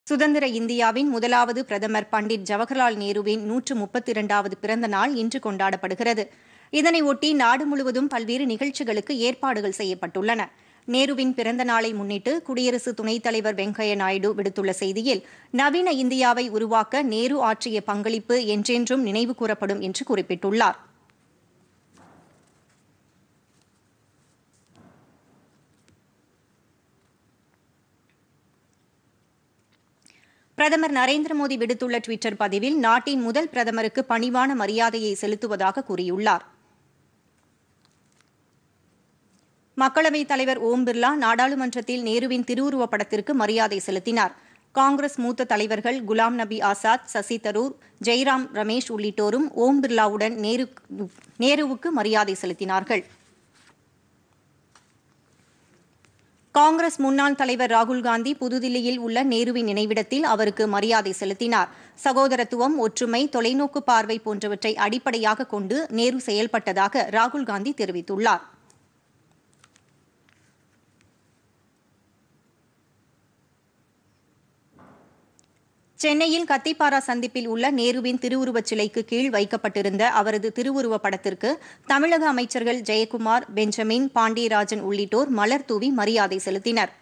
சுதந்திர இந்தியாவின் முதலாவது பிரதமர் பண்டிட் ஜவஹர்லால் நேருவின் நூற்று முப்பத்தி இரண்டாவது பிறந்த நாள் இன்று கொண்டாடப்படுகிறது இதனையொட்டி நாடு முழுவதும் பல்வேறு நிகழ்ச்சிகளுக்கு ஏற்பாடுகள் செய்யப்பட்டுள்ளன நேருவின் பிறந்த நாளை முன்னிட்டு குடியரசு துணைத் தலைவர் வெங்கையா நாயுடு விடுத்துள்ள செய்தியில் நவீன இந்தியாவை உருவாக்க நேரு ஆற்றிய பங்களிப்பு என்றென்றும் நினைவு கூறப்படும் என்று குறிப்பிட்டுள்ளார் பிரதமர் நரேந்திர மோடி விடுத்துள்ள டுவிட்டர் பதிவில் நாட்டின் முதல் பிரதமருக்கு பணிவான மரியாதையை செலுத்துவதாக கூறியுள்ளார் மக்களவைத் தலைவர் ஓம் பிர்லா நாடாளுமன்றத்தில் நேருவின் திருவுருவப் படத்திற்கு மரியாதை செலுத்தினார் காங்கிரஸ் மூத்த தலைவர்கள் குலாம் நபி ஆசாத் சசி தரூர் ஜெய்ராம் ரமேஷ் உள்ளிட்டோரும் ஓம் பிர்லாவுடன் நேரு நேருவுக்கு மரியாதை செலுத்தினார்கள் காங்கிரஸ் முன்னாள் தலைவர் ராகுல் காந்தி புதுதில்லியில் உள்ள நேருவின் நினைவிடத்தில் அவருக்கு மரியாதை செலுத்தினார் சகோதரத்துவம் ஒற்றுமை தொலைநோக்கு பார்வை போன்றவற்றை அடிப்படையாக கொண்டு நேரு செயல்பட்டதாக ராகுல் காந்தி தெரிவித்துள்ளார் சென்னையில் கத்திப்பாரா சந்திப்பில் உள்ள நேருவின் திருவுருவச் சிலைக்கு கீழ் வைக்கப்பட்டிருந்த அவரது திருவுருவப் படத்திற்கு தமிழக அமைச்சர்கள் ஜெயக்குமார் பெஞ்சமின் பாண்டியராஜன் உள்ளிட்டோர் மலர் தூவி மரியாதை செலுத்தினர்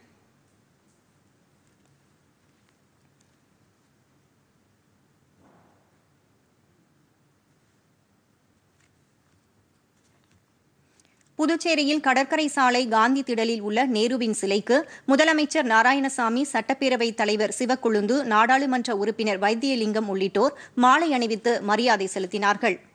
புதுச்சேரியில் கடற்கரை சாலை காந்தி திடலில் உள்ள நேருவின் சிலைக்கு முதலமைச்சர் நாராயணசாமி சட்டப்பேரவைத் தலைவர் சிவக்கொழுந்து நாடாளுமன்ற உறுப்பினர் வைத்தியலிங்கம் உள்ளிட்டோர் மாலை அணிவித்து மரியாதை செலுத்தினார்கள்